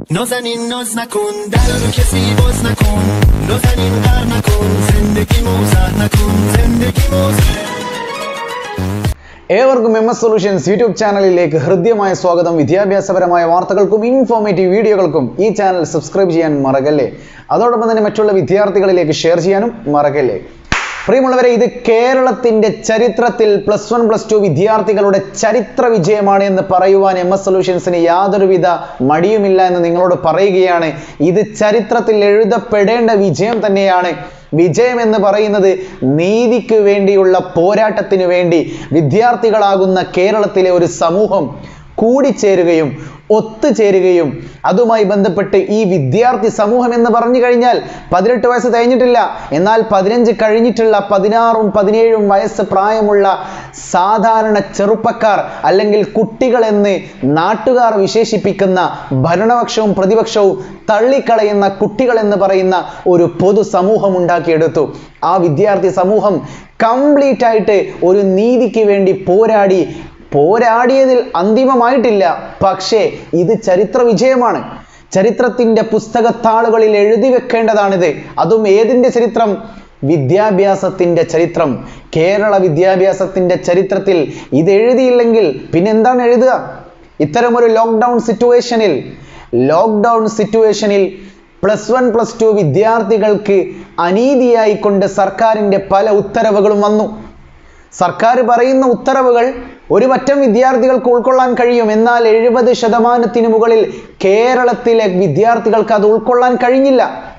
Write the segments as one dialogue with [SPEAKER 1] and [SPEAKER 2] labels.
[SPEAKER 1] نازنین ناز نکن در رو کسی باز نکن نازنین غر نکن زندگی موزه نکن زندگی موزه
[SPEAKER 2] ഏവർക്കും M S solutions YouTube ചാനലിലേക്ക് ഹൃദ്യമായ സ്വാഗതം വിദ്യാഭ്യാസപരമായ വാർത്തകൾക്കും ഇൻഫോർമേറ്റീവ് വീഡിയോകൾക്കും ഈ ചാനൽ സബ്സ്ക്രൈബ് ചെയ്യാൻ മറക്കല്ലേ അതോടൊപ്പം തന്നെ മറ്റുള്ള വിദ്യാർത്ഥികളിലേക്ക് ഷെയർ ചെയ്യാനും മറക്കല്ലേ പ്രിയമുള്ളവരെ ഇത് കേരളത്തിന്റെ ചരിത്രത്തിൽ പ്ലസ് വൺ പ്ലസ് ടു വിദ്യാർത്ഥികളുടെ ചരിത്ര വിജയമാണ് എന്ന് പറയുവാൻ എം എസ് സൊല്യൂഷൻസിന് യാതൊരുവിധ മടിയുമില്ല എന്ന് നിങ്ങളോട് പറയുകയാണ് ഇത് ചരിത്രത്തിൽ എഴുതപ്പെടേണ്ട വിജയം തന്നെയാണ് വിജയം എന്ന് പറയുന്നത് നീതിക്ക് വേണ്ടിയുള്ള പോരാട്ടത്തിന് വേണ്ടി വിദ്യാർത്ഥികളാകുന്ന കേരളത്തിലെ ഒരു സമൂഹം കൂടിച്ചേരുകയും ഒത്തുചേരുകയും അതുമായി ബന്ധപ്പെട്ട് ഈ വിദ്യാർത്ഥി സമൂഹം എന്ന് പറഞ്ഞു കഴിഞ്ഞാൽ പതിനെട്ട് വയസ്സ് കഴിഞ്ഞിട്ടില്ല എന്നാൽ പതിനഞ്ച് കഴിഞ്ഞിട്ടുള്ള പതിനാറും പതിനേഴും വയസ്സ് പ്രായമുള്ള സാധാരണ ചെറുപ്പക്കാർ അല്ലെങ്കിൽ കുട്ടികൾ എന്ന് നാട്ടുകാർ വിശേഷിപ്പിക്കുന്ന ഭരണപക്ഷവും പ്രതിപക്ഷവും തള്ളിക്കളയുന്ന കുട്ടികൾ എന്ന് പറയുന്ന ഒരു പൊതു സമൂഹം ഉണ്ടാക്കിയെടുത്തു ആ വിദ്യാർത്ഥി സമൂഹം കംപ്ലീറ്റ് ആയിട്ട് ഒരു നീതിക്ക് വേണ്ടി പോരാടി പോരാടിയതിൽ അന്തിമമായിട്ടില്ല പക്ഷേ ഇത് ചരിത്ര വിജയമാണ് ചരിത്രത്തിന്റെ പുസ്തകത്താളുകളിൽ എഴുതി വെക്കേണ്ടതാണിത് അതും ഏതിന്റെ ചരിത്രം വിദ്യാഭ്യാസത്തിന്റെ ചരിത്രം കേരള വിദ്യാഭ്യാസത്തിന്റെ ചരിത്രത്തിൽ ഇത് എഴുതിയില്ലെങ്കിൽ പിന്നെ എന്താണ് എഴുതുക ഇത്തരമൊരു ലോക്ക്ഡൗൺ സിറ്റുവേഷനിൽ ലോക്ക്ഡൗൺ സിറ്റുവേഷനിൽ പ്ലസ് വൺ പ്ലസ് ടു വിദ്യാർത്ഥികൾക്ക് അനീതിയായി കൊണ്ട് സർക്കാരിന്റെ പല ഉത്തരവുകളും വന്നു സർക്കാർ പറയുന്ന ഉത്തരവുകൾ ഒരു പറ്റം വിദ്യാർത്ഥികൾക്ക് ഉൾക്കൊള്ളാൻ കഴിയും എന്നാൽ എഴുപത് ശതമാനത്തിന് മുകളിൽ കേരളത്തിലെ വിദ്യാർത്ഥികൾക്ക് അത് ഉൾക്കൊള്ളാൻ കഴിഞ്ഞില്ല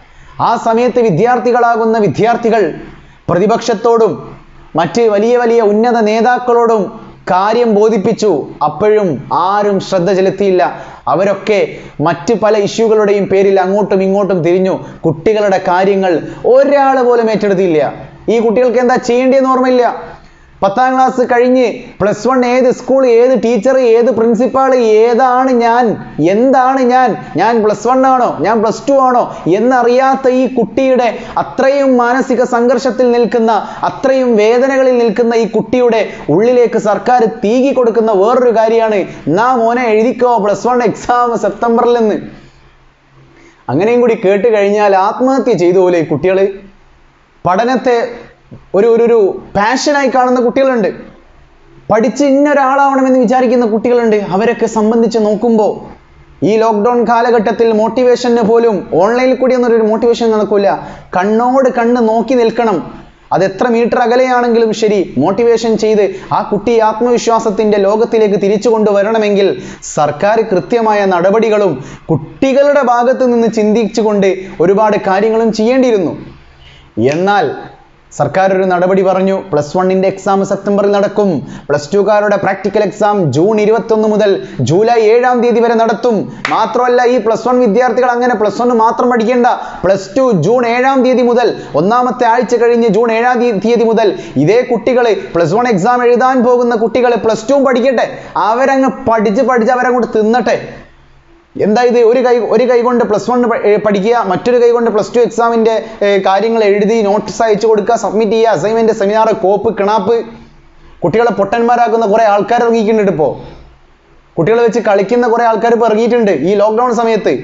[SPEAKER 2] ആ സമയത്ത് വിദ്യാർത്ഥികളാകുന്ന വിദ്യാർത്ഥികൾ പ്രതിപക്ഷത്തോടും മറ്റ് വലിയ വലിയ ഉന്നത നേതാക്കളോടും കാര്യം ബോധിപ്പിച്ചു അപ്പോഴും ആരും ശ്രദ്ധ ചെലുത്തിയില്ല അവരൊക്കെ മറ്റ് പല ഇഷ്യൂകളുടെയും പേരിൽ അങ്ങോട്ടും ഇങ്ങോട്ടും തിരിഞ്ഞു കുട്ടികളുടെ കാര്യങ്ങൾ ഒരാൾ പോലും ഏറ്റെടുത്തില്ല ഈ കുട്ടികൾക്ക് എന്താ ചെയ്യേണ്ടതെന്ന് ഓർമ്മയില്ല പത്താം ക്ലാസ് കഴിഞ്ഞ് പ്ലസ് വൺ ഏത് സ്കൂൾ ഏത് ടീച്ചർ ഏത് പ്രിൻസിപ്പാൾ ഏതാണ് ഞാൻ എന്താണ് ഞാൻ ഞാൻ പ്ലസ് വൺ ആണോ ഞാൻ പ്ലസ് ടു ആണോ എന്നറിയാത്ത ഈ കുട്ടിയുടെ അത്രയും മാനസിക സംഘർഷത്തിൽ നിൽക്കുന്ന അത്രയും വേദനകളിൽ നിൽക്കുന്ന ഈ കുട്ടിയുടെ ഉള്ളിലേക്ക് സർക്കാർ തീകി കൊടുക്കുന്ന വേറൊരു കാര്യമാണ് നാ മോനെ എഴുതിക്കോ പ്ലസ് വൺ എക്സാം സെപ്റ്റംബറിൽ നിന്ന് അങ്ങനെയും കൂടി കേട്ട് കഴിഞ്ഞാൽ ആത്മഹത്യ ചെയ്തു പോലെ ഈ കുട്ടികൾ പഠനത്തെ ഒരു ഒരു ഒരു പാഷനായി കാണുന്ന കുട്ടികളുണ്ട് പഠിച്ച് ഇന്നൊരാളാവണമെന്ന് വിചാരിക്കുന്ന കുട്ടികളുണ്ട് അവരൊക്കെ സംബന്ധിച്ച് നോക്കുമ്പോൾ ഈ ലോക്ക്ഡൗൺ കാലഘട്ടത്തിൽ മോട്ടിവേഷന് പോലും ഓൺലൈനിൽ കൂടി ഒന്നും ഒരു മോട്ടിവേഷൻ നടക്കില്ല കണ്ണോട് കണ്ണ് നോക്കി നിൽക്കണം അത് എത്ര മീറ്റർ അകലെയാണെങ്കിലും ശരി മോട്ടിവേഷൻ ചെയ്ത് ആ കുട്ടിയെ ആത്മവിശ്വാസത്തിന്റെ ലോകത്തിലേക്ക് തിരിച്ചു കൊണ്ടുവരണമെങ്കിൽ സർക്കാർ കൃത്യമായ നടപടികളും കുട്ടികളുടെ ഭാഗത്ത് നിന്ന് ചിന്തിച്ചുകൊണ്ട് ഒരുപാട് കാര്യങ്ങളും ചെയ്യേണ്ടിയിരുന്നു എന്നാൽ സർക്കാർ ഒരു നടപടി പറഞ്ഞു പ്ലസ് വണ്ണിന്റെ എക്സാം സെപ്റ്റംബറിൽ നടക്കും പ്ലസ് ടുക്കാരുടെ പ്രാക്ടിക്കൽ എക്സാം ജൂൺ ഇരുപത്തൊന്ന് മുതൽ ജൂലൈ ഏഴാം തീയതി വരെ നടത്തും മാത്രമല്ല ഈ പ്ലസ് വൺ വിദ്യാർത്ഥികൾ അങ്ങനെ പ്ലസ് വൺ മാത്രം പഠിക്കേണ്ട പ്ലസ് ടു ജൂൺ ഏഴാം തീയതി മുതൽ ഒന്നാമത്തെ ആഴ്ച കഴിഞ്ഞ് ജൂൺ ഏഴാം തീ- തീയതി മുതൽ ഇതേ കുട്ടികൾ പ്ലസ് വൺ എക്സാം എഴുതാൻ പോകുന്ന കുട്ടികൾ പ്ലസ് ടു പഠിക്കട്ടെ അവരങ്ങ് പഠിച്ച് പഠിച്ച് അവരങ്ങോട്ട് തിന്നട്ടെ എന്താ ഇത് ഒരു കൈ ഒരു കൈ കൊണ്ട് പ്ലസ് വൺ പഠിക്കുക മറ്റൊരു കൈ കൊണ്ട് പ്ലസ് ടു എക്സാമിന്റെ കാര്യങ്ങൾ എഴുതി നോട്ട്സ് അയച്ചു കൊടുക്കുക സബ്മിറ്റ് ചെയ്യുക അസൈൻമെന്റ് സെമിനാർ കോപ്പ് കിണാപ്പ് കുട്ടികളെ പൊട്ടന്മാരാക്കുന്ന കുറെ ആൾക്കാർ ഇറങ്ങിയിട്ടുണ്ട് ഇപ്പോൾ കുട്ടികളെ വെച്ച് കളിക്കുന്ന കുറെ ആൾക്കാർ ഇപ്പോൾ ഇറങ്ങിയിട്ടുണ്ട് ഈ ലോക്ക്ഡൗൺ സമയത്ത്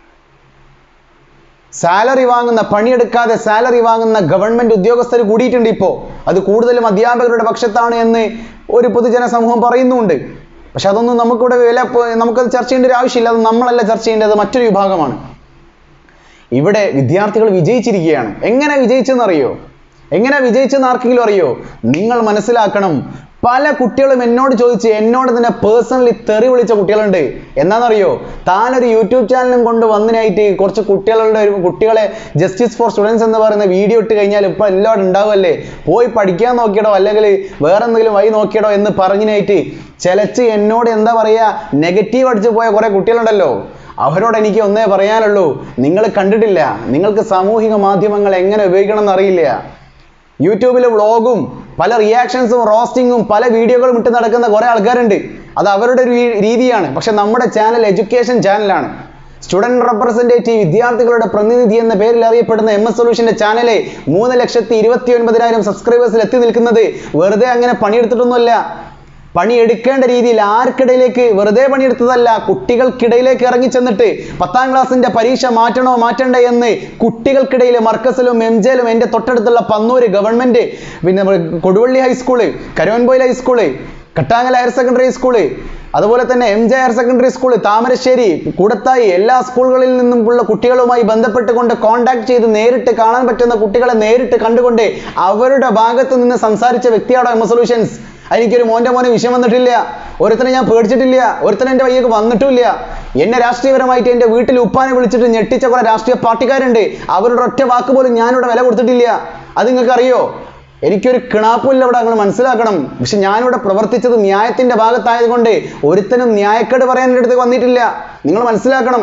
[SPEAKER 2] സാലറി വാങ്ങുന്ന പണിയെടുക്കാതെ സാലറി വാങ്ങുന്ന ഗവൺമെന്റ് ഉദ്യോഗസ്ഥർ കൂടിയിട്ടുണ്ട് ഇപ്പോൾ അത് കൂടുതലും അധ്യാപകരുടെ പക്ഷത്താണ് എന്ന് ഒരു പൊതുജന സമൂഹം പറയുന്നുണ്ട് പക്ഷെ അതൊന്നും നമുക്കിവിടെ വില നമുക്കത് ചർച്ച ചെയ്യേണ്ട ഒരു ആവശ്യമില്ല അത് നമ്മളല്ല ചർച്ച ചെയ്യേണ്ടത് മറ്റൊരു വിഭാഗമാണ് ഇവിടെ വിദ്യാർത്ഥികൾ വിജയിച്ചിരിക്കുകയാണ് എങ്ങനെ വിജയിച്ചെന്നറിയോ എങ്ങനെ വിജയിച്ചെന്ന് ആർക്കെങ്കിലും അറിയോ നിങ്ങൾ മനസ്സിലാക്കണം പല കുട്ടികളും എന്നോട് ചോദിച്ച് എന്നോട് തന്നെ പേഴ്സണലി തെറി വിളിച്ച കുട്ടികളുണ്ട് എന്നാണെന്നറിയോ താനൊരു യൂട്യൂബ് ചാനലും കൊണ്ട് വന്നതിനായിട്ട് കുറച്ച് കുട്ടികളുടെ ഒരു കുട്ടികളെ ജസ്റ്റിസ് ഫോർ സ്റ്റുഡൻസ് എന്ന് പറയുന്ന വീഡിയോ ഇട്ട് കഴിഞ്ഞാൽ ഇപ്പൊ എല്ലാവരും ഉണ്ടാവുമല്ലേ പോയി പഠിക്കാൻ നോക്കിയടോ അല്ലെങ്കിൽ വേറെ എന്തെങ്കിലും വഴി നോക്കിയടോ എന്ന് പറഞ്ഞതിനായിട്ട് ചിലച്ച് എന്നോട് എന്താ പറയാ നെഗറ്റീവ് അടിച്ച് പോയ കുറെ കുട്ടികളുണ്ടല്ലോ അവരോട് എനിക്ക് ഒന്നേ പറയാനുള്ളൂ നിങ്ങൾ കണ്ടിട്ടില്ല നിങ്ങൾക്ക് സാമൂഹിക മാധ്യമങ്ങൾ എങ്ങനെ ഉപയോഗിക്കണം എന്നറിയില്ല യൂട്യൂബിൽ വ്ളോഗും പല റിയാക്ഷൻസും റോസ്റ്റിങ്ങും പല വീഡിയോകളും ഇട്ട് നടക്കുന്ന കുറെ ആൾക്കാരുണ്ട് അത് അവരുടെ ഒരു രീ- രീതിയാണ് പക്ഷെ നമ്മുടെ ചാനൽ എഡ്യൂക്കേഷൻ ചാനലാണ് സ്റ്റുഡന്റ് റെപ്രസെന്റേറ്റീവ് വിദ്യാർത്ഥികളുടെ പ്രതിനിധി എന്ന പേരിൽ അറിയപ്പെടുന്ന എം എസ് സൊല്യൂഷന്റെ ചാനല് മൂന്ന് ലക്ഷത്തി ഇരുപത്തി ഒൻപതിനായിരം സബ്സ്ക്രൈബേഴ്സിൽ എത്തി നിൽക്കുന്നത് വെറുതെ അങ്ങനെ പണിയെടുത്തിട്ടൊന്നുമല്ല പണിയെടുക്കേണ്ട രീതിയിൽ ആർക്കിടയിലേക്ക് വെറുതെ പണിയെടുത്തതല്ല കുട്ടികൾക്കിടയിലേക്ക് ഇറങ്ങി ചെന്നിട്ട് പത്താം ക്ലാസ്സിന്റെ പരീക്ഷ മാറ്റണോ മാറ്റണ്ടേ എന്ന് കുട്ടികൾക്കിടയിൽ മർക്കസിലും എം ജെയിലും എൻ്റെ തൊട്ടടുത്തുള്ള പന്നൂര് ഗവൺമെന്റ് പിന്നെ Koduvally high school Karuvanpoyil high school Kattangal higher secondary school അതുപോലെ തന്നെ M J higher secondary school Thamarassery Koodathai എല്ലാ സ്കൂളുകളിൽ നിന്നും ഉള്ള കുട്ടികളുമായി ബന്ധപ്പെട്ടുകൊണ്ട് കോൺടാക്ട് ചെയ്ത് നേരിട്ട് കാണാൻ പറ്റുന്ന കുട്ടികളെ നേരിട്ട് കണ്ടുകൊണ്ട് അവരുടെ ഭാഗത്ത് നിന്ന് സംസാരിച്ച വ്യക്തിയാണ് എം സൊല്യൂഷൻസ് എനിക്കൊരു മോന്റെ മോനെ വിഷയം വന്നിട്ടില്ല ഒരുത്തനെ ഞാൻ പേടിച്ചിട്ടില്ല ഒരുത്തനെ എൻ്റെ വയ്യേക്ക് വന്നിട്ടുമില്ല എന്നെ രാഷ്ട്രീയപരമായിട്ട് എൻ്റെ വീട്ടിൽ ഉപ്പാനെ വിളിച്ചിട്ട് ഞെട്ടിച്ച കുറെ രാഷ്ട്രീയ പാർട്ടിക്കാരുണ്ട് അവരുടെ ഒറ്റ വാക്ക് പോലും ഞാനിവിടെ വില കൊടുത്തിട്ടില്ല അത് നിങ്ങൾക്ക് അറിയോ എനിക്കൊരു കിണാപ്പില്ല ഇവിടെ നിങ്ങൾ മനസ്സിലാക്കണം പക്ഷെ ഞാനിവിടെ പ്രവർത്തിച്ചത് ന്യായത്തിന്റെ ഭാഗത്തായതുകൊണ്ട് ഒരുത്തനും ന്യായക്കേട് പറയാൻ എൻ്റെ അടുത്ത് വന്നിട്ടില്ല നിങ്ങൾ മനസ്സിലാക്കണം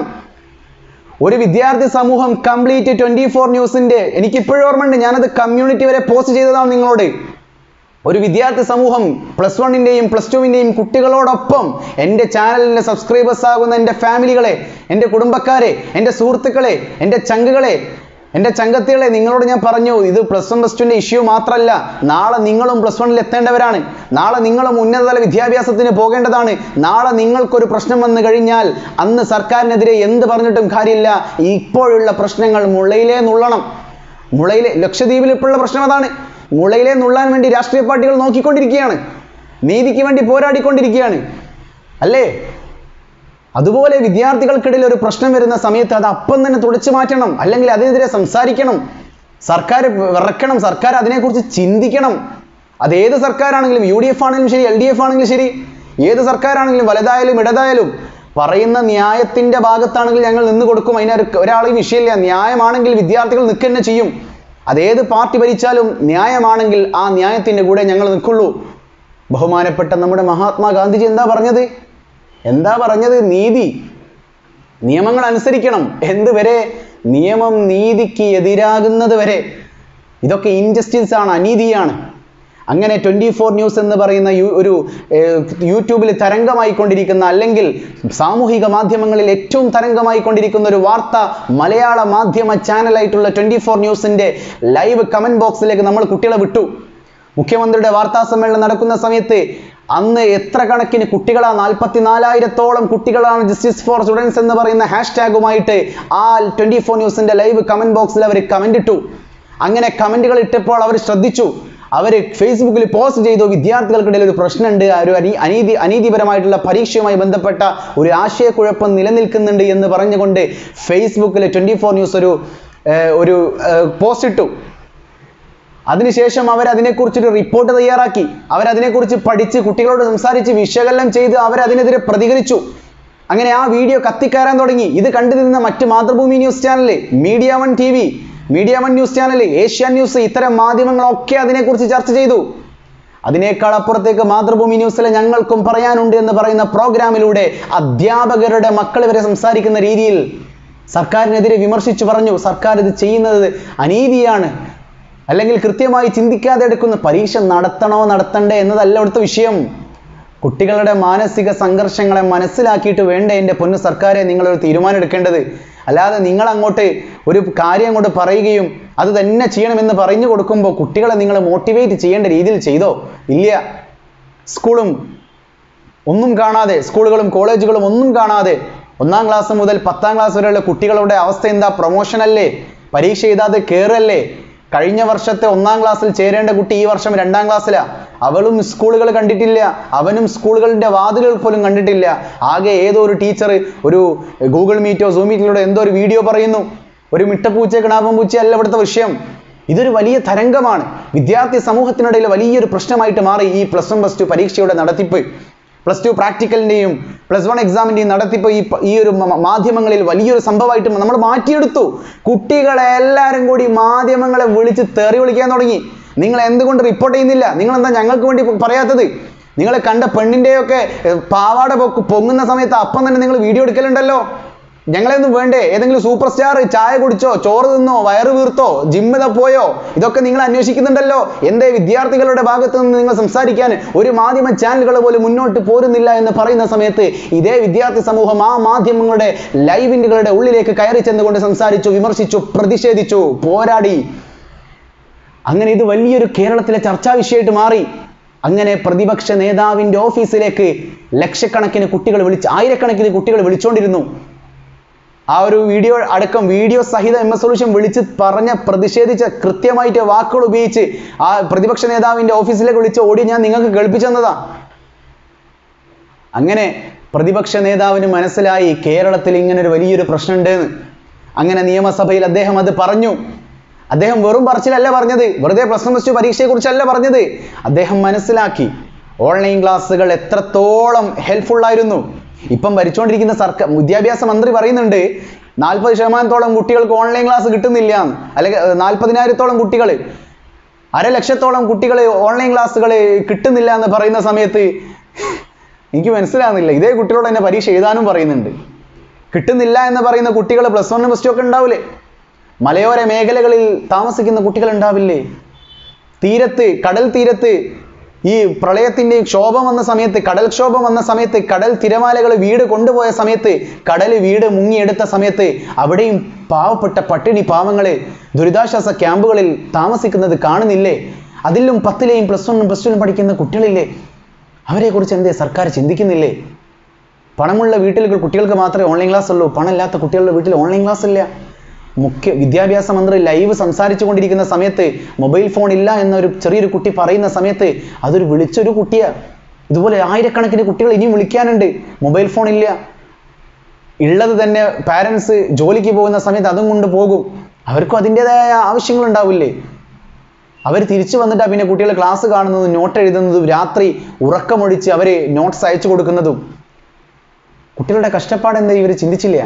[SPEAKER 2] ഒരു വിദ്യാർത്ഥി സമൂഹം കംപ്ലീറ്റ് ട്വന്റി ഫോർ ന്യൂസിന്റെ എനിക്ക് ഇപ്പോഴും ഓർമ്മയുണ്ട് ഞാനത് കമ്മ്യൂണിറ്റി വരെ പോസ്റ്റ് ചെയ്തതാണ് നിങ്ങളോട് ഒരു വിദ്യാർത്ഥി സമൂഹം പ്ലസ് വണ്ണിൻ്റെയും പ്ലസ് ടുവിൻ്റെയും കുട്ടികളോടൊപ്പം എൻ്റെ ചാനലിൻ്റെ സബ്സ്ക്രൈബേഴ്സ് ആകുന്ന എൻ്റെ ഫാമിലികളെ എൻ്റെ കുടുംബക്കാരെ എൻ്റെ സുഹൃത്തുക്കളെ എൻ്റെ ചങ്കുകളെ എൻ്റെ ചങ്കത്തികളെ നിങ്ങളോട് ഞാൻ പറഞ്ഞു ഇത് പ്ലസ് വൺ പ്ലസ് ടുവിൻ്റെ ഇഷ്യൂ മാത്രമല്ല നാളെ നിങ്ങളും പ്ലസ് വണ്ണിൽ എത്തേണ്ടവരാണ് നാളെ നിങ്ങളും ഉന്നതതല വിദ്യാഭ്യാസത്തിന് പോകേണ്ടതാണ് നാളെ നിങ്ങൾക്കൊരു പ്രശ്നം വന്നു കഴിഞ്ഞാൽ അന്ന് സർക്കാരിനെതിരെ എന്ത് പറഞ്ഞിട്ടും കാര്യമില്ല ഇപ്പോഴുള്ള പ്രശ്നങ്ങൾ മുളയിലേ നുള്ളണം മുളയിലെ ലക്ഷദ്വീപിൽ ഇപ്പോഴുള്ള പ്രശ്നം അതാണ് മുളയിലെ നുള്ളാൻ വേണ്ടി രാഷ്ട്രീയ പാർട്ടികൾ നോക്കിക്കൊണ്ടിരിക്കുകയാണ് നീതിക്ക് വേണ്ടി പോരാടിക്കൊണ്ടിരിക്കുകയാണ് അല്ലേ അതുപോലെ വിദ്യാർത്ഥികൾക്കിടയിൽ ഒരു പ്രശ്നം വരുന്ന സമയത്ത് അത് അപ്പം തന്നെ തുടച്ചു മാറ്റണം അല്ലെങ്കിൽ അതിനെതിരെ സംസാരിക്കണം സർക്കാർ വിറക്കണം സർക്കാർ അതിനെക്കുറിച്ച് ചിന്തിക്കണം അത് ഏത് സർക്കാരാണെങ്കിലും യു ഡി എഫ് ആണെങ്കിലും ശരി എൽ ഡി എഫ് ആണെങ്കിലും ശരി ഏത് സർക്കാരാണെങ്കിലും വലുതായാലും ഇടതായാലും പറയുന്ന ന്യായത്തിന്റെ ഭാഗത്താണെങ്കിൽ ഞങ്ങൾ നിന്ന് കൊടുക്കും അതിന് ഒരു- ഒരാളെയും വിഷയമില്ല ന്യായമാണെങ്കിൽ വിദ്യാർത്ഥികൾ നിൽക്കുക തന്നെ ചെയ്യും അതേത് പാർട്ടി ഭരിച്ചാലും ന്യായമാണെങ്കിൽ ആ ന്യായത്തിന്റെ കൂടെ ഞങ്ങൾ നിൽക്കുള്ളൂ ബഹുമാനപ്പെട്ട നമ്മുടെ മഹാത്മാഗാന്ധിജി എന്താ പറഞ്ഞത് എന്താ പറഞ്ഞത് നീതി നിയമങ്ങൾ അനുസരിക്കണം എന്ത് വരെ നിയമം നീതിക്ക് എതിരാകുന്നത് വരെ ഇതൊക്കെ ഇൻജസ്റ്റിസ് ആണ് അനീതിയാണ് അങ്ങനെ ട്വൻറ്റി ഫോർ ന്യൂസ് എന്ന് പറയുന്ന യു- ഒരു ഏർ, യൂട്യൂബിൽ തരംഗമായിക്കൊണ്ടിരിക്കുന്ന അല്ലെങ്കിൽ സാമൂഹിക മാധ്യമങ്ങളിൽ ഏറ്റവും തരംഗമായിക്കൊണ്ടിരിക്കുന്ന ഒരു വാർത്ത മലയാള മാധ്യമ ചാനലായിട്ടുള്ള ട്വൻറ്റി ഫോർ ന്യൂസിൻ്റെ ലൈവ് കമൻറ്റ് ബോക്സിലേക്ക് നമ്മൾ കുട്ടികളെ വിട്ടു മുഖ്യമന്ത്രിയുടെ വാർത്താ സമ്മേളനം നടക്കുന്ന സമയത്ത് അന്ന് എത്ര കണക്കിന് കുട്ടികളാ നാൽപ്പത്തിനാലായിരത്തോളം കുട്ടികളാണ് ജസ്റ്റിസ് ഫോർ സ്റ്റുഡൻസ് എന്ന് പറയുന്ന ഹാഷ്ടാഗുമായിട്ട് ആ ട്വൻറ്റി ഫോർ ന്യൂസിൻ്റെ ലൈവ് കമൻറ്റ് ബോക്സിൽ അവർ കമൻ്റ് ഇട്ടു അങ്ങനെ കമൻറ്റുകൾ ഇട്ടപ്പോൾ അവർ ശ്രദ്ധിച്ചു അവർ ഫേസ്ബുക്കിൽ പോസ്റ്റ് ചെയ്തു വിദ്യാർത്ഥികൾക്കിടയിൽ ഒരു പ്രശ്നമുണ്ട് ആ ഒരു അനീ അനീതി അനീതിപരമായിട്ടുള്ള പരീക്ഷയുമായി ബന്ധപ്പെട്ട ഒരു ആശയക്കുഴപ്പം നിലനിൽക്കുന്നുണ്ട് എന്ന് പറഞ്ഞുകൊണ്ട് ഫേസ്ബുക്കിൽ ട്വൻറ്റി ഫോർ ന്യൂസ് ഒരു ഏർ, ഒരു പോസ്റ്റ് ഇട്ടു അതിനുശേഷം അവർ അതിനെക്കുറിച്ചൊരു റിപ്പോർട്ട് തയ്യാറാക്കി അവരതിനെക്കുറിച്ച് പഠിച്ച് കുട്ടികളോട് സംസാരിച്ച് വിശകലനം ചെയ്ത് അവരതിനെതിരെ പ്രതികരിച്ചു അങ്ങനെ ആ വീഡിയോ കത്തിക്കയറാൻ തുടങ്ങി ഇത് കണ്ടു നിന്ന മറ്റ് Mathrubhumi news channel media one T V media one news channel Asia news ഇത്തരം മാധ്യമങ്ങളൊക്കെ അതിനെക്കുറിച്ച് ചർച്ച ചെയ്തു അതിനേക്കാൾ അപ്പുറത്തേക്ക് മാതൃഭൂമി ന്യൂസിലെ ഞങ്ങൾക്കും പറയാനുണ്ട് എന്ന് പറയുന്ന പ്രോഗ്രാമിലൂടെ അധ്യാപകരുടെ മക്കൾ വരെ സംസാരിക്കുന്ന രീതിയിൽ സർക്കാരിനെതിരെ വിമർശിച്ചു പറഞ്ഞു സർക്കാർ ഇത് ചെയ്യുന്നത് അനീതിയാണ് അല്ലെങ്കിൽ കൃത്യമായി ചിന്തിക്കാതെ എടുക്കുന്ന പരീക്ഷ നടത്തണോ നടത്തണ്ടേ എന്നതല്ല ഇവിടുത്തെ വിഷയം കുട്ടികളുടെ മാനസിക സംഘർഷങ്ങളെ മനസ്സിലാക്കിയിട്ട് വേണ്ട എൻ്റെ പൊന്നു സർക്കാരെ നിങ്ങളൊരു തീരുമാനം എടുക്കേണ്ടത് അല്ലാതെ നിങ്ങൾ അങ്ങോട്ട് ഒരു കാര്യം അങ്ങോട്ട് പറയുകയും അത് തന്നെ ചെയ്യണമെന്ന് പറഞ്ഞു കൊടുക്കുമ്പോൾ കുട്ടികളെ നിങ്ങൾ മോട്ടിവേറ്റ് ചെയ്യേണ്ട രീതിയിൽ ചെയ്തോ ഇല്ല സ്കൂളും ഒന്നും കാണാതെ സ്കൂളുകളും കോളേജുകളും ഒന്നും കാണാതെ ഒന്നാം ക്ലാസ് മുതൽ പത്താം ക്ലാസ് വരെയുള്ള കുട്ടികളുടെ അവസ്ഥ എന്താ പ്രൊമോഷൻ അല്ലേ പരീക്ഷ എഴുതാതെ കയറല്ലേ കഴിഞ്ഞ വർഷത്തെ ഒന്നാം ക്ലാസ്സിൽ ചേരേണ്ട കുട്ടി ഈ വർഷം രണ്ടാം ക്ലാസ്സിലാ അവളും സ്കൂളുകൾ കണ്ടിട്ടില്ല അവനും സ്കൂളുകളുടെ വാതിലുകൾ പോലും കണ്ടിട്ടില്ല ആകെ ഏതോ ഒരു ടീച്ചർ ഒരു ഗൂഗിൾ മീറ്റോ സൂം മീറ്റിലൂടെ എന്തോ ഒരു വീഡിയോ പറയുന്നു ഒരു മിട്ടപ്പൂച്ച കിണാപ്പം പൂച്ച അല്ല ഇവിടുത്തെ വിഷയം ഇതൊരു വലിയ തരംഗമാണ് വിദ്യാർത്ഥി സമൂഹത്തിനിടയിൽ വലിയൊരു പ്രശ്നമായിട്ട് മാറി ഈ പ്ലസ് വൺ പ്ലസ് ടു പരീക്ഷയുടെ നടത്തിപ്പ് പ്ലസ് ടു പ്രാക്ടിക്കലിൻ്റെയും പ്ലസ് വൺ എക്സാമിൻ്റെയും നടത്തിപ്പ് ഈ പ- ഈ ഒരു മ- മാധ്യമങ്ങളിൽ വലിയൊരു സംഭവമായിട്ട് നമ്മൾ മാറ്റിയെടുത്തു കുട്ടികളെ എല്ലാവരും കൂടി മാധ്യമങ്ങളെ വിളിച്ച് തെറി വിളിക്കാൻ തുടങ്ങി നിങ്ങൾ എന്തുകൊണ്ട് റിപ്പോർട്ട് ചെയ്യുന്നില്ല നിങ്ങൾ എന്താ ഞങ്ങൾക്ക് വേണ്ടി പറയാത്തത് നിങ്ങൾ കണ്ട പെണ്ണിൻ്റെയൊക്കെ ഏർ, പാവാട പൊക്ക് പൊങ്ങുന്ന സമയത്ത് അപ്പം തന്നെ നിങ്ങൾ വീഡിയോ എടുക്കലുണ്ടല്ലോ ഞങ്ങളെയൊന്നും വേണ്ടേ ഏതെങ്കിലും സൂപ്പർ സ്റ്റാർ ചായ കുടിച്ചോ ചോറ് തിന്നോ വയറ് വീർത്തോ ജിമ്മിത പോയോ ഇതൊക്കെ നിങ്ങൾ അന്വേഷിക്കുന്നുണ്ടല്ലോ എന്തേ വിദ്യാർത്ഥികളുടെ ഭാഗത്ത് നിന്ന് നിങ്ങൾ സംസാരിക്കാൻ ഒരു മാധ്യമ ചാനലുകൾ പോലും മുന്നോട്ട് പോരുന്നില്ല എന്ന് പറയുന്ന സമയത്ത് ഇതേ വിദ്യാർത്ഥി സമൂഹം ആ മാധ്യമങ്ങളുടെ ലൈവിൻ്റുകളുടെ ഉള്ളിലേക്ക് കയറി ചെന്നുകൊണ്ട് സംസാരിച്ചു വിമർശിച്ചു പ്രതിഷേധിച്ചു പോരാടി അങ്ങനെ ഇത് വലിയൊരു കേരളത്തിലെ ചർച്ചാ വിഷയമായിട്ട് മാറി അങ്ങനെ പ്രതിപക്ഷ നേതാവിൻ്റെ ഓഫീസിലേക്ക് ലക്ഷക്കണക്കിന് കുട്ടികൾ വിളിച്ച് ആയിരക്കണക്കിന് കുട്ടികൾ വിളിച്ചുകൊണ്ടിരുന്നു ആ ഒരു വീഡിയോ അടക്കം വീഡിയോ സഹിതം എം എസ് സൊല്യൂഷൻ വിളിച്ച് പറഞ്ഞ പ്രതിഷേധിച്ച കൃത്യമായിട്ട് വാക്കുകൾ ഉപയോഗിച്ച് ആ പ്രതിപക്ഷ നേതാവിൻ്റെ ഓഫീസിലേക്ക് വിളിച്ച് ഓടി ഞാൻ നിങ്ങൾക്ക് കേൾപ്പിച്ചു തന്നതാ അങ്ങനെ പ്രതിപക്ഷ നേതാവിന് മനസ്സിലായി കേരളത്തിൽ ഇങ്ങനെ ഒരു വലിയൊരു പ്രശ്നമുണ്ട് എന്ന് അങ്ങനെ നിയമസഭയിൽ അദ്ദേഹം അത് പറഞ്ഞു അദ്ദേഹം വെറും പറച്ചിലല്ല പറഞ്ഞത് വെറുതെ പ്ലസ് വൺ പ്ലസ് ടു പരീക്ഷയെക്കുറിച്ചല്ല പറഞ്ഞത് അദ്ദേഹം മനസ്സിലാക്കി ഓൺലൈൻ ക്ലാസ്സുകൾ എത്രത്തോളം ഹെൽപ്ഫുൾ ആയിരുന്നു ഇപ്പം ഭരിച്ചുകൊണ്ടിരിക്കുന്ന സർക്കാർ വിദ്യാഭ്യാസ മന്ത്രി പറയുന്നുണ്ട് നാൽപ്പത് ശതമാനത്തോളം കുട്ടികൾക്ക് ഓൺലൈൻ ക്ലാസ് കിട്ടുന്നില്ല എന്ന്. അല്ലെങ്കിൽ ഏർ, നാൽപ്പതിനായിരത്തോളം കുട്ടികൾ അരലക്ഷത്തോളം കുട്ടികൾ ഓൺലൈൻ ക്ലാസ്സുകൾ കിട്ടുന്നില്ല എന്ന് പറയുന്ന സമയത്ത് എനിക്ക് മനസ്സിലാകുന്നില്ല ഇതേ കുട്ടികളോട് തന്നെ പരീക്ഷ എഴുതാനും പറയുന്നുണ്ട് കിട്ടുന്നില്ല എന്ന് പറയുന്ന കുട്ടികൾ പ്ലസ് വൺ പ്ലസ് ടു ഒക്കെ ഉണ്ടാവില്ലേ മലയോര മേഖലകളിൽ താമസിക്കുന്ന കുട്ടികൾ ഉണ്ടാവില്ലേ തീരത്ത് കടൽ തീരത്ത് ഈ പ്രളയത്തിൻ്റെ ക്ഷോഭം വന്ന സമയത്ത് കടൽക്ഷോഭം വന്ന സമയത്ത് കടൽ തിരമാലകൾ വീട് കൊണ്ടുപോയ സമയത്ത് കടൽ വീട് മുങ്ങിയെടുത്ത സമയത്ത് അവിടെയും പാവപ്പെട്ട പട്ടിണി പാവങ്ങളെ ദുരിതാശ്വാസ ക്യാമ്പുകളിൽ താമസിക്കുന്നത് കാണുന്നില്ലേ അതിലും പത്തിലെയും പ്ലസ് വണ്ണും പ്ലസ് ടുവിനും പഠിക്കുന്ന കുട്ടികളില്ലേ അവരെക്കുറിച്ച് എന്തേ സർക്കാർ ചിന്തിക്കുന്നില്ലേ പണമുള്ള വീട്ടിൽ കുട്ടികൾക്ക് മാത്രമേ ഓൺലൈൻ ക്ലാസ് ഉള്ളൂ പണമില്ലാത്ത കുട്ടികളുടെ വീട്ടിൽ ഓൺലൈൻ ക്ലാസ് ഇല്ല മുഖ്യ വിദ്യാഭ്യാസ മന്ത്രി ലൈവ് സംസാരിച്ചു കൊണ്ടിരിക്കുന്ന സമയത്ത് മൊബൈൽ ഫോൺ ഇല്ല എന്നൊരു ചെറിയൊരു കുട്ടി പറയുന്ന സമയത്ത് അതൊരു വിളിച്ചൊരു കുട്ടിയാ ഇതുപോലെ ആയിരക്കണക്കിന് കുട്ടികൾ ഇനിയും വിളിക്കാനുണ്ട് മൊബൈൽ ഫോൺ ഇല്ല ഉള്ളത് തന്നെ പാരൻസ് ജോലിക്ക് പോകുന്ന സമയത്ത് അതും കൊണ്ട് പോകും അവർക്കും അതിൻ്റെതായ ആവശ്യങ്ങൾ ഉണ്ടാവില്ലേ അവർ തിരിച്ചു വന്നിട്ടാ പിന്നെ കുട്ടികൾ ക്ലാസ് കാണുന്നതും നോട്ട് എഴുതുന്നതും രാത്രി ഉറക്കമൊഴിച്ച് അവർ നോട്ട്സ് അയച്ചു കൊടുക്കുന്നതും കുട്ടികളുടെ കഷ്ടപ്പാട് എന്താ ഇവർ ചിന്തിച്ചില്ല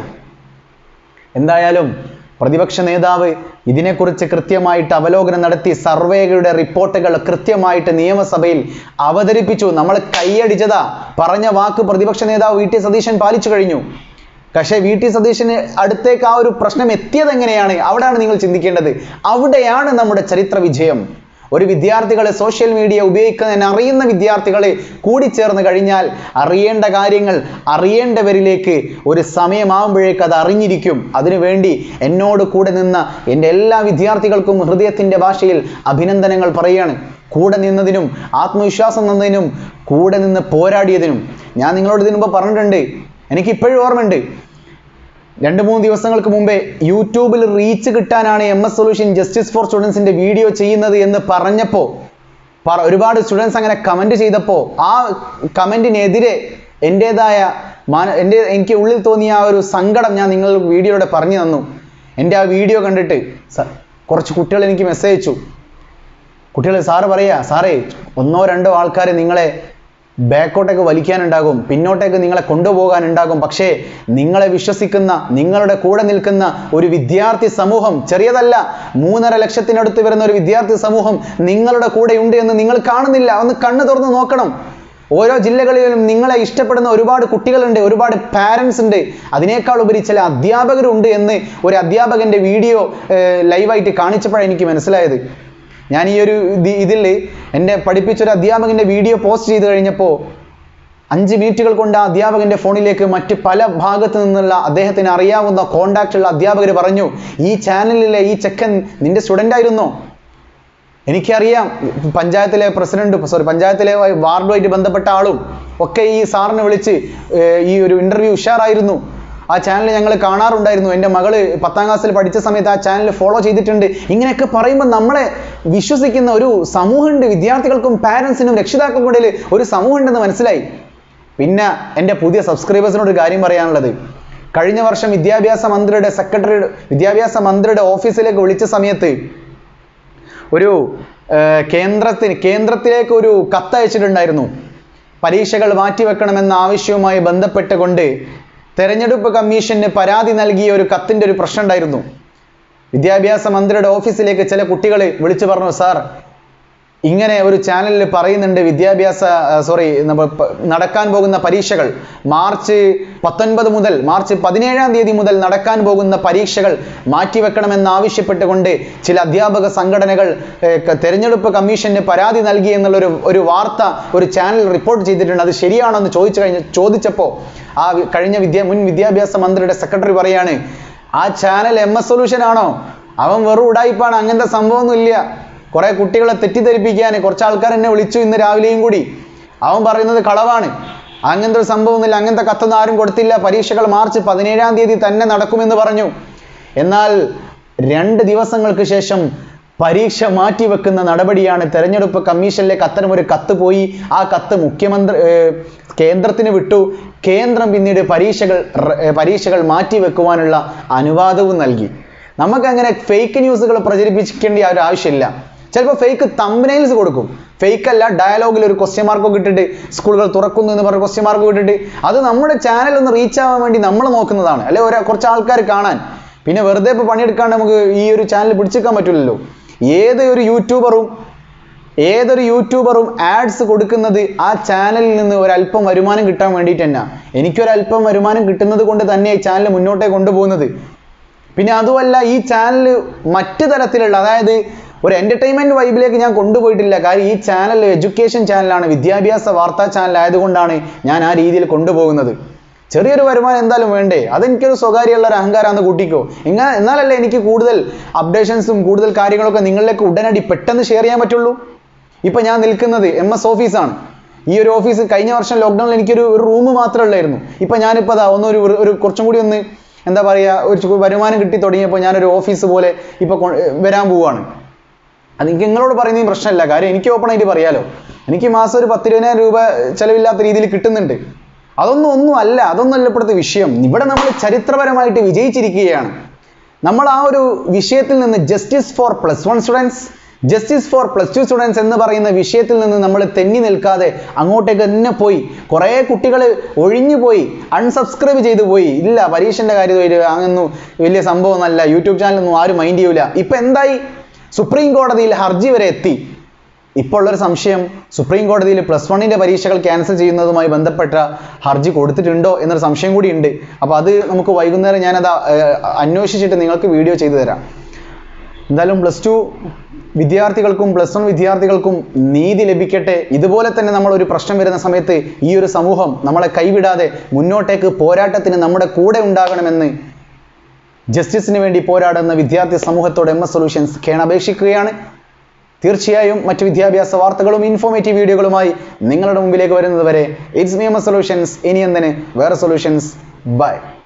[SPEAKER 2] എന്തായാലും പ്രതിപക്ഷ നേതാവ് ഇതിനെക്കുറിച്ച് കൃത്യമായിട്ട് അവലോകനം നടത്തി സർവേകളുടെ റിപ്പോർട്ടുകൾ കൃത്യമായിട്ട് നിയമസഭയിൽ അവതരിപ്പിച്ചു നമ്മൾ കൈയടിച്ചതാ പറഞ്ഞ വാക്ക് പ്രതിപക്ഷ നേതാവ് വി ടി സതീശൻ പാലിച്ചു കഴിഞ്ഞു പക്ഷേ വി ടി സതീശന് അടുത്തേക്ക് ആ ഒരു പ്രശ്നം എത്തിയത് എങ്ങനെയാണ് അവിടെയാണ് നിങ്ങൾ ചിന്തിക്കേണ്ടത് അവിടെയാണ് നമ്മുടെ ചരിത്ര വിജയം ഒരു വിദ്യാർത്ഥികളെ സോഷ്യൽ മീഡിയ ഉപയോഗിക്കുന്നതിന് അറിയുന്ന വിദ്യാർത്ഥികളെ കൂടിച്ചേർന്ന് കഴിഞ്ഞാൽ അറിയേണ്ട കാര്യങ്ങൾ അറിയേണ്ടവരിലേക്ക് ഒരു സമയമാകുമ്പോഴേക്ക് അത് അറിഞ്ഞിരിക്കും അതിനുവേണ്ടി എന്നോട് കൂടെ നിന്ന എൻ്റെ എല്ലാ വിദ്യാർത്ഥികൾക്കും ഹൃദയത്തിൻ്റെ ഭാഷയിൽ അഭിനന്ദനങ്ങൾ പറയുകയാണ് കൂടെ നിന്നതിനും ആത്മവിശ്വാസം തന്നതിനും കൂടെ നിന്ന് പോരാടിയതിനും ഞാൻ നിങ്ങളോട് ഇതിനു മുമ്പ് പറഞ്ഞിട്ടുണ്ട് എനിക്ക് ഇപ്പോഴും ഓർമ്മയുണ്ട് രണ്ട് മൂന്ന് ദിവസങ്ങൾക്ക് മുമ്പേ യൂട്യൂബിൽ റീച്ച് കിട്ടാനാണ് M S solution justice for സ്റ്റുഡൻസിന്റെ വീഡിയോ ചെയ്യുന്നത് എന്ന് പറഞ്ഞപ്പോൾ പറ- ഒരുപാട് സ്റ്റുഡൻസ് അങ്ങനെ കമന്റ് ചെയ്തപ്പോൾ ആ കമന്റിനെതിരെ എൻ്റെതായ മാന എൻ്റെ എനിക്ക് ഉള്ളിൽ തോന്നിയ ആ ഒരു സങ്കടം ഞാൻ നിങ്ങൾ വീഡിയോയിലൂടെ പറഞ്ഞു തന്നു എൻ്റെ ആ വീഡിയോ കണ്ടിട്ട് സ- കുറച്ച് കുട്ടികൾ എനിക്ക് മെസ്സേജ് അയച്ചു കുട്ടികൾ സാറ് പറയാ സാറേ ഒന്നോ രണ്ടോ ആൾക്കാർ നിങ്ങളെ ബാക്കോട്ടേക്ക് വലിക്കാനുണ്ടാകും പിന്നോട്ടേക്ക് നിങ്ങളെ കൊണ്ടുപോകാനുണ്ടാകും പക്ഷേ നിങ്ങളെ വിശ്വസിക്കുന്ന നിങ്ങളുടെ കൂടെ നിൽക്കുന്ന ഒരു വിദ്യാർത്ഥി സമൂഹം ചെറിയതല്ല മൂന്നര ലക്ഷത്തിനടുത്ത് വരുന്ന ഒരു വിദ്യാർത്ഥി സമൂഹം നിങ്ങളുടെ കൂടെ ഉണ്ട് എന്ന് നിങ്ങൾ കാണുന്നില്ല ഒന്ന് കണ്ണു തുറന്ന് നോക്കണം ഓരോ ജില്ലകളിലും നിങ്ങളെ ഇഷ്ടപ്പെടുന്ന ഒരുപാട് കുട്ടികളുണ്ട് ഒരുപാട് പാരൻസ് ഉണ്ട് അതിനേക്കാൾ ഉപരി ചില അധ്യാപകരുണ്ട് എന്ന് ഒരു അധ്യാപകന്റെ വീഡിയോ ലൈവായിട്ട് കാണിച്ചപ്പോഴാണ് എനിക്ക് മനസ്സിലായത് ഞാൻ ഈ ഒരു ഇതിൽ എൻ്റെ പഠിപ്പിച്ചൊരു അധ്യാപകൻ്റെ വീഡിയോ പോസ്റ്റ് ചെയ്ത് കഴിഞ്ഞപ്പോൾ അഞ്ച് മിനിറ്റുകൾ കൊണ്ട് ആ അധ്യാപകൻ്റെ ഫോണിലേക്ക് മറ്റ് പല ഭാഗത്തു നിന്നുള്ള അദ്ദേഹത്തിന് അറിയാവുന്ന കോണ്ടാക്റ്റ് ഉള്ള അധ്യാപകർ പറഞ്ഞു ഈ ചാനലിലെ ഈ ചെക്കൻ നിന്റെ സ്റ്റുഡൻ്റ് ആയിരുന്നോ എനിക്കറിയാം പഞ്ചായത്തിലെ പ്രസിഡന്റ് സോറി പഞ്ചായത്തിലെ വാർഡുമായിട്ട് ബന്ധപ്പെട്ട ആളും ഒക്കെ ഈ സാറിനെ വിളിച്ച് ഏർ ഈ ഒരു ഇന്റർവ്യൂ ഉഷാറായിരുന്നു ആ ചാനൽ ഞങ്ങൾ കാണാറുണ്ടായിരുന്നു എൻ്റെ മകള് പത്താം ക്ലാസ്സിൽ പഠിച്ച സമയത്ത് ആ ചാനൽ ഫോളോ ചെയ്തിട്ടുണ്ട് ഇങ്ങനെയൊക്കെ പറയുമ്പോൾ നമ്മളെ വിശ്വസിക്കുന്ന ഒരു സമൂഹമുണ്ട് വിദ്യാർത്ഥികൾക്കും പാരൻസിനും രക്ഷിതാക്കൾക്കും ഇടയിൽ ഒരു സമൂഹമുണ്ടെന്ന് മനസ്സിലായി പിന്നെ എൻ്റെ പുതിയ സബ്സ്ക്രൈബേഴ്സിനോട് ഒരു കാര്യം പറയാനുള്ളത് കഴിഞ്ഞ വർഷം വിദ്യാഭ്യാസ മന്ത്രിയുടെ സെക്രട്ടറി വിദ്യാഭ്യാസ മന്ത്രിയുടെ ഓഫീസിലേക്ക് വിളിച്ച സമയത്ത് ഒരു ഏർ, കേന്ദ്രത്തിന് കേന്ദ്രത്തിലേക്ക് ഒരു കത്തയച്ചിട്ടുണ്ടായിരുന്നു പരീക്ഷകൾ മാറ്റിവെക്കണമെന്ന ആവശ്യവുമായി ബന്ധപ്പെട്ടുകൊണ്ട് തെരഞ്ഞെടുപ്പ് കമ്മീഷന് പരാതി നൽകിയ ഒരു കത്തിൻ്റെ ഒരു പ്രശ്നം ഉണ്ടായിരുന്നു വിദ്യാഭ്യാസ മന്ത്രിയുടെ ഓഫീസിലേക്ക് ചില കുട്ടികൾ വിളിച്ചു പറഞ്ഞു സാർ ഇങ്ങനെ ഒരു ചാനലിൽ പറയുന്നുണ്ട് വിദ്യാഭ്യാസ സോറി നടക്കാൻ പോകുന്ന പരീക്ഷകൾ മാർച്ച് പത്തൊൻപത് മുതൽ മാർച്ച് പതിനേഴാം തീയതി മുതൽ നടക്കാൻ പോകുന്ന പരീക്ഷകൾ മാറ്റിവെക്കണമെന്ന് ആവശ്യപ്പെട്ടുകൊണ്ട് ചില അധ്യാപക സംഘടനകൾ ഏർ, ക- തെരഞ്ഞെടുപ്പ് കമ്മീഷന് പരാതി നൽകി എന്നുള്ളൊരു ഒരു വാർത്ത ഒരു ചാനൽ റിപ്പോർട്ട് ചെയ്തിട്ടുണ്ട് അത് ശരിയാണോ എന്ന് ചോദിച്ചു കഴിഞ്ഞ ചോദിച്ചപ്പോൾ ആ വി- കഴിഞ്ഞ വിദ്യാ മുൻ വിദ്യാഭ്യാസ മന്ത്രിയുടെ സെക്രട്ടറി പറയാണ് ആ ചാനൽ എം എസ് സൊല്യൂഷൻ ആണോ അവൻ വെറും ഉടായിപ്പാണ് അങ്ങനത്തെ സംഭവമൊന്നും ഇല്ല കുറേ കുട്ടികളെ തെറ്റിദ്ധരിപ്പിക്കാൻ കുറച്ച് ആൾക്കാർ എന്നെ വിളിച്ചു ഇന്ന് രാവിലെയും കൂടി അവൻ പറയുന്നത് കളവാണ് അങ്ങനത്തെ ഒരു സംഭവമൊന്നുമില്ല അങ്ങനത്തെ കത്തൊന്നും ആരും കൊടുത്തില്ല പരീക്ഷകൾ മാർച്ച് പതിനേഴാം തീയതി തന്നെ നടക്കുമെന്ന് പറഞ്ഞു എന്നാൽ രണ്ട് ദിവസങ്ങൾക്ക് ശേഷം പരീക്ഷ മാറ്റിവെക്കുന്ന നടപടിയാണ് തെരഞ്ഞെടുപ്പ് കമ്മീഷനിലേക്ക് അത്തരം ഒരു കത്ത് പോയി ആ കത്ത് മുഖ്യമന്ത്രി ഏർ, കേന്ദ്രത്തിന് വിട്ടു കേന്ദ്രം പിന്നീട് പരീക്ഷകൾ റ- ഏർ, പരീക്ഷകൾ മാറ്റിവെക്കുവാനുള്ള അനുവാദവും നൽകി നമുക്കങ്ങനെ ഫേക്ക് ന്യൂസുകൾ പ്രചരിപ്പിക്കേണ്ട ആ ഒരു ആവശ്യമില്ല ചിലപ്പോൾ ഫേക്ക് തമ്പനൈൽസ് കൊടുക്കും ഫേക്ക് അല്ല ഡയലോഗിൽ ഒരു ക്വസ്റ്റ്യൻ മാർക്കൊക്കെ ഇട്ടിട്ട് സ്കൂളുകൾ തുറക്കുന്നു എന്ന് പറഞ്ഞ ക്വസ്റ്റ്യൻ മാർക്ക് ഇട്ടിട്ട് അത് നമ്മുടെ ചാനൽ ഒന്ന് റീച്ച് ആവാൻ വേണ്ടി നമ്മൾ നോക്കുന്നതാണ് അല്ലെ ഒരു കുറച്ച് ആൾക്കാർ കാണാൻ പിന്നെ വെറുതെ ഇപ്പോൾ പണിയെടുക്കാണ്ട് നമുക്ക് ഈ ഒരു ചാനൽ പിടിച്ചെടുക്കാൻ പറ്റില്ലല്ലോ ഏത് ഒരു യൂട്യൂബറും ഏതൊരു യൂട്യൂബറും ആഡ്സ് കൊടുക്കുന്നത് ആ ചാനലിൽ നിന്ന് ഒരല്പം വരുമാനം കിട്ടാൻ വേണ്ടിയിട്ട് തന്നെ എനിക്കൊരല്പം വരുമാനം കിട്ടുന്നത് കൊണ്ട് തന്നെ ഈ ചാനൽ മുന്നോട്ടേ കൊണ്ടുപോകുന്നത് പിന്നെ അതുമല്ല ഈ ചാനൽ മറ്റ് തരത്തിലുള്ള അതായത് ഒരു എൻ്റർടൈൻമെൻറ്റ് വൈബിലേക്ക് ഞാൻ കൊണ്ടുപോയിട്ടില്ല കാര്യം ഈ ചാനൽ എഡ്യൂക്കേഷൻ ചാനലാണ് വിദ്യാഭ്യാസ വാർത്താ ചാനൽ ആയതുകൊണ്ടാണ് ഞാൻ ആ രീതിയിൽ കൊണ്ടുപോകുന്നത് ചെറിയൊരു വരുമാനം എന്തായാലും വേണ്ടേ അതെനിക്കൊരു സ്വകാര്യമുള്ള ഒരു അഹങ്കാരമാണെന്ന് കൂട്ടിക്കോ ഇങ്ങനെ എന്നാലല്ലേ എനിക്ക് കൂടുതൽ അപ്ഡേഷൻസും കൂടുതൽ കാര്യങ്ങളൊക്കെ നിങ്ങളിലേക്ക് ഉടനടി പെട്ടെന്ന് ഷെയർ ചെയ്യാൻ പറ്റുള്ളൂ ഇപ്പം ഞാൻ നിൽക്കുന്നത് എം എസ് ഓഫീസാണ് ഈ ഒരു ഓഫീസ് കഴിഞ്ഞ വർഷം ലോക്ക്ഡൗണിൽ എനിക്കൊരു ഒരു റൂം മാത്രമേ ഉള്ളായിരുന്നു ഇപ്പം ഞാനിപ്പോൾ അതാ ഒന്നൊരു ഒരു കുറച്ചും കൂടി ഒന്ന് എന്താ പറയുക ഒരു ചു- വരുമാനം കിട്ടി തുടങ്ങിയപ്പോൾ ഞാനൊരു ഓഫീസ് പോലെ ഇപ്പോൾ വരാൻ പോവുകയാണ് അത് എനിക്ക് നിങ്ങളോട് പറയുന്നതും പ്രശ്നമില്ല കാര്യം എനിക്ക് ഓപ്പൺ ആയിട്ട് പറയാലോ എനിക്ക് മാസം ഒരു പത്തിരുപതിനായിരം രൂപ ചെലവില്ലാത്ത രീതിയിൽ കിട്ടുന്നുണ്ട് അതൊന്നും ഒന്നും അല്ല അതൊന്നും അല്ല ഇപ്പോഴത്തെ വിഷയം ഇവിടെ നമ്മൾ ചരിത്രപരമായിട്ട് വിജയിച്ചിരിക്കുകയാണ് നമ്മൾ ആ ഒരു വിഷയത്തിൽ നിന്ന് justice for plus one students justice for plus two students എന്ന് പറയുന്ന വിഷയത്തിൽ നിന്ന് നമ്മൾ തെന്നി നിൽക്കാതെ അങ്ങോട്ടേക്ക് തന്നെ പോയി കുറേ കുട്ടികൾ ഒഴിഞ്ഞു പോയി അൺസബ്സ്ക്രൈബ് ചെയ്തു പോയി ഇല്ല പരീക്ഷൻ്റെ കാര്യം അങ്ങൊന്നും വലിയ സംഭവമൊന്നുമല്ല യൂട്യൂബ് ചാനലൊന്നും ആരും മൈൻഡ് ചെയ്യൂല ഇപ്പം എന്തായി സുപ്രീം കോടതിയിൽ ഹർജി വരെ എത്തി ഇപ്പോൾ ഉള്ളൊരു സംശയം സുപ്രീം കോടതിയിൽ പ്ലസ് വണ്ണിൻ്റെ പരീക്ഷകൾ ക്യാൻസൽ ചെയ്യുന്നതുമായി ബന്ധപ്പെട്ട ഹർജി കൊടുത്തിട്ടുണ്ടോ എന്നൊരു സംശയം കൂടി ഉണ്ട് അപ്പോൾ അത് നമുക്ക് വൈകുന്നേരം ഞാനത് ഏർ, അന്വേഷിച്ചിട്ട് നിങ്ങൾക്ക് വീഡിയോ ചെയ്തു തരാം എന്തായാലും പ്ലസ് ടു വിദ്യാർത്ഥികൾക്കും പ്ലസ് വൺ വിദ്യാർത്ഥികൾക്കും നീതി ലഭിക്കട്ടെ ഇതുപോലെ തന്നെ നമ്മൾ ഒരു പ്രശ്നം വരുന്ന സമയത്ത് ഈ ഒരു സമൂഹം നമ്മളെ കൈവിടാതെ മുന്നോട്ടേക്ക് പോരാട്ടത്തിന് നമ്മുടെ കൂടെ ഉണ്ടാകണമെന്ന് ജസ്റ്റിസിന് വേണ്ടി പോരാടുന്ന വിദ്യാർത്ഥി സമൂഹത്തോട് എം എസ് സൊല്യൂഷൻസ് കേണപേക്ഷിക്കുകയാണ് തീർച്ചയായും മറ്റ് വിദ്യാഭ്യാസ വാർത്തകളും ഇൻഫോർമേറ്റീവ് വീഡിയോകളുമായി നിങ്ങളുടെ മുമ്പിലേക്ക് വരുന്നത് വരെ it's me M S solutions ഇനി എന്തിന് വേറെ സൊല്യൂഷൻസ് ബൈ